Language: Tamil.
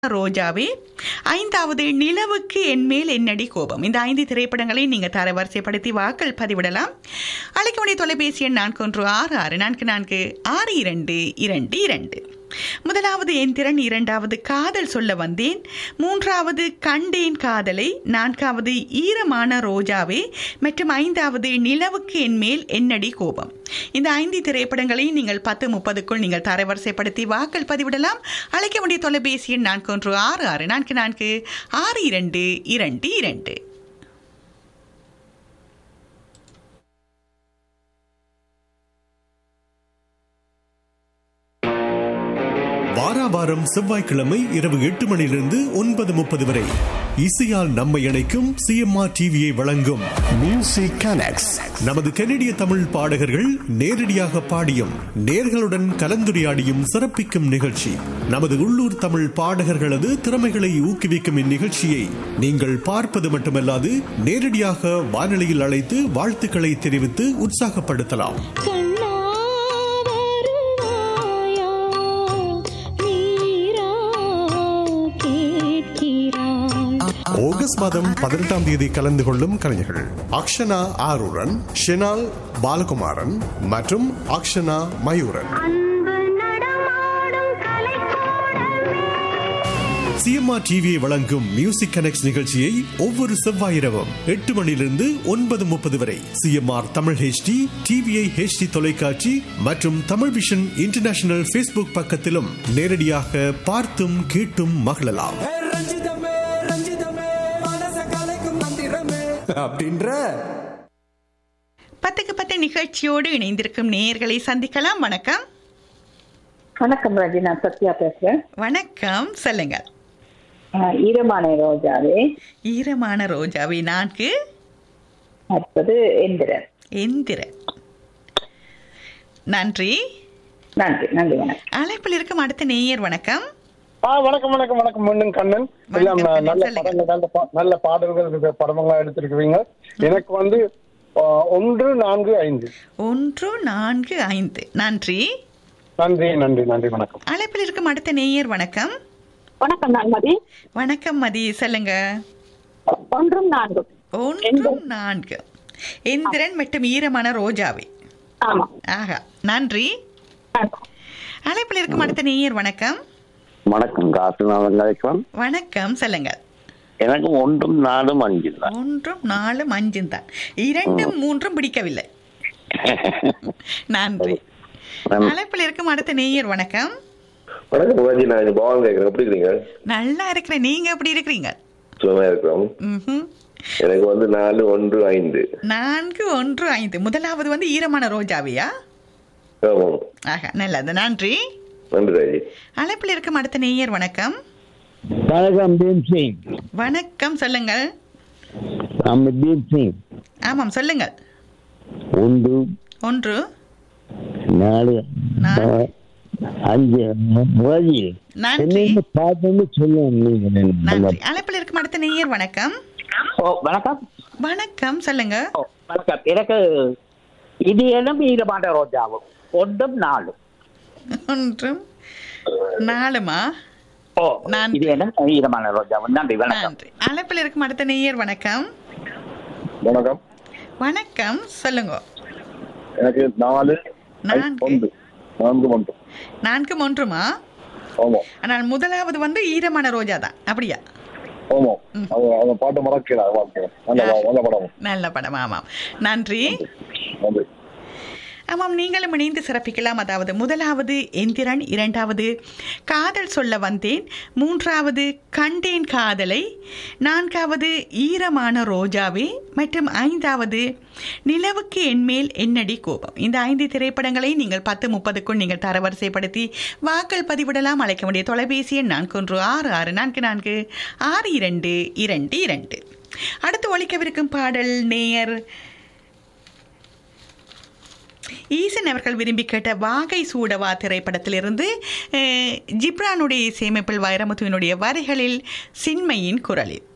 ரோஜாவே ஐந்தாவது நிலவுக்கு என்மேல் என்னடி கோபம் இந்த ஐந்து திரைப்படங்களை நீங்கள் தரவரிசைப்படுத்தி வாக்கள் பதிவிடலாம் அழைக்க வேண்டிய தொலைபேசி எண் நான்கு ஒன்று ஆறு ஆறு நான்கு நான்கு ஆறு இரண்டு இரண்டு இரண்டு முதலாவது என் திறன் இரண்டாவது காதல் சொல்ல வந்தேன் மூன்றாவது கண்டேன் காதலை நான்காவது ஈரமான ரோஜாவே மற்றும் ஐந்தாவது நிலவுக்கு என் மேல் என்னடி கோபம் இந்த ஐந்து திரைப்படங்களை நீங்கள் பத்து முப்பதுக்குள் நீங்கள் தரவரிசைப்படுத்தி வாக்கள் பதிவிடலாம் அழைக்க வேண்டிய தொலைபேசி எண் நான்கு ஒன்று ஆறு ஆறு நான்கு நான்கு ஆறு இரண்டு இரண்டு இரண்டு வாராவாரம் செவ்வாய்க்கிழமை இரவு எட்டு மணியிலிருந்து ஒன்பது முப்பது வரை இசையால் நம்மை இணைக்கும் சிஎம்ஆர் டிவியை வழங்கும் Music Connects. நமது கனடிய தமிழ் பாடகர்கள் நேரடியாக பாடியும் நேர்களுடன் கலந்துரையாடியும் சிறப்பிக்கும் நிகழ்ச்சி நமது உள்ளூர் தமிழ் பாடகர்களது திறமைகளை ஊக்குவிக்கும் இந்நிகழ்ச்சியை நீங்கள் பார்ப்பது மட்டுமல்லாது நேரடியாக வானொலியில் அழைத்து வாழ்த்துக்களை தெரிவித்து உற்சாகப்படுத்தலாம் கண்ணா வருவாயா நீரா கேட்கிறாய் ஆகஸ்ட் மாதம் பதினெட்டாம் தேதி கலந்து கொள்ளும் கலைஞர்கள் அக்ஷனா ஆரூரன் ஷெனால் பாலகுமாரன் மற்றும் அக்ஷனா மயூரன் அன்பு நடமாடும் கலைக்கூடமே சிஎம்ஆர் டிவியை வழங்கும் மியூசிக் கனெக்ட் நிகழ்ச்சியை ஒவ்வொரு செவ்வாய் இரவும் எட்டு மணியிலிருந்து ஒன்பது முப்பது வரை CMR Tamil HD TVI HD தொலைக்காட்சி மற்றும் தமிழ் விஷன் இன்டர்நேஷனல் ஃபேஸ்புக் பக்கத்திலும் நேரடியாக பார்த்தும் கேட்டும் மகிழலாம் ஏ ரஞ்சிதமே ரஞ்சிதமே மனச கலைக்கும் மந்திரமே அப்படின்ற பத்துக்கு பத்து நிகழ்ச்சியோடு இணைந்திருக்கும் நேயர்களை சந்திக்கலாம் வணக்கம் வணக்கம் ராஜி நான் சத்யா பேசுறேன் வணக்கம் சொல்லுங்க ஆஹ் ஈரமான ரோஜாவே ஈரமான ரோஜாவை நான்கு அடுத்தது எந்திரன் எந்திரன் நன்றி நன்றி நன்றி வணக்கம் அழைப்பில் இருக்கும் அடுத்த நேயர் வணக்கம் ஆ வணக்கம் வணக்கம் வணக்கம் மன்னன் கண்ணன் எல்லாம் வணக்கம், நல்ல சொல்லுங்க. படங்கள் நல்ல பா- நல்ல பாடல்கள் இருக்கிற படங்களா எடுத்திருக்கிறீங்க எனக்கு வந்து ஆ, ஒன்று நான்கு ஐந்து ஒன்று நான்கு ஐந்து நன்றி நன்றி நன்றி நன்றி வணக்கம் அழைப்பில் இருக்கும் அடுத்த நேயர் வணக்கம் வணக்கம் நான் மதி வணக்கம் மதி சொல்லுங்க ஒன்றும் நான்கும் ஒன்றும் நான்கு எந்திரன் மற்றும் ஈரமான ரோஜாவே ஆமா ஆஹா நன்றி அழைப்பில் இருக்கும் அடுத்த நேயர் வணக்கம் வணக்கம் காசுநாதன் கலைக்கலாம் வணக்கம் சொல்லுங்க எனக்கு ஒன்றும் நாலும் அஞ்சு தான் ஒன்றும் நாலும் அஞ்சும் தான் இரண்டும் மூன்றும் பிடிக்கவில்லை நன்றி அழைப்பில் இருக்கும் அடுத்த நேயர் வணக்கம் வணக்கம் முகாஜி நான் இந்த பவன் கேட்குறேன் எப்படி இருக்கிறீங்க நல்லா இருக்கிறேன் நீங்க எப்படி இருக்கிறீங்க சுகமா இருக்கிறோம் ம்ஹும். எனக்கு வந்து நாலு ஒன்று ஐந்து நான்கு ஒன்று ஐந்து முதலாவது வந்து ஈரமான ரோஜாவியா ஆமாம் ஆஹா நல்லது நன்றி நன்றி ராஜி அழைப்பில் இருக்கும் அடுத்த நேயர் வணக்கம் வணக்கம் தீப் சிங் வணக்கம் சொல்லுங்கள் நம்ம தீப் சிங் ஆமாம் சொல்லுங்கள் ஒன்று ஒன்று நாலு நாலு. அஞ்சு மதி நன்றி பார்த்து சொல்லுங்க நன்றி அழைப்பில் இருக்கும் அடுத்த நேயர் வணக்கம் ஓ வணக்கம் வணக்கம் சொல்லுங்க ஓ வணக்கம் எனக்கு இது எனும் ஈரமான ரோஜாவும் ஒன்றும் நாலும் ஒன்றும் நாலுமா ஓ நன்றி. இது எனும் ஈரமான ரோஜாவும் நன்றி வணக்கம் நன்றி அழைப்பில் இருக்கும் அடுத்த நேயர் வணக்கம் வணக்கம் வணக்கம் சொல்லுங்க எனக்கு நாலு நான்கு ஒன்று நான்கு ஒன்று நான்கு ஒன்றுமா ஆமாம் ஆனால் முதலாவது வந்து ஈரமான ரோஜா தான் அப்படியா ஆமாம் அந்த பாட்டு மறக்கல நல்ல நல்ல படம் நல்ல படம் ஆமாம் நன்றி நன்றி ஆமாம் நீங்களும் இணைந்து சிறப்பிக்கலாம் அதாவது முதலாவது எந்திரன் இரண்டாவது காதல் சொல்ல வந்தேன் மூன்றாவது கண்டேன் காதலை நான்காவது ஈரமான ரோஜாவே மற்றும் ஐந்தாவது நிலவுக்கு என்மேல் என்னடி கோபம் இந்த ஐந்து திரைப்படங்களை நீங்கள் பத்து முப்பதுக்குள் நீங்கள் தரவரிசைப்படுத்தி வாக்கள் பதிவிடலாம் அழைக்க வேண்டிய தொலைபேசி எண் நான்கு ஒன்று ஆறு ஆறு நான்கு நான்கு ஆறு இரண்டு இரண்டு இரண்டு அடுத்து ஒழிக்கவிருக்கும் பாடல் நேயர் ஈசன் அவர்கள் விரும்பி கேட்ட வாகை சூடவா திரைப்படத்திலிருந்து அஹ், ஜிப்ரானுடைய இசையமைப்பில் வைரமுத்துவினுடைய வரிகளில் சின்மையின் குரலில்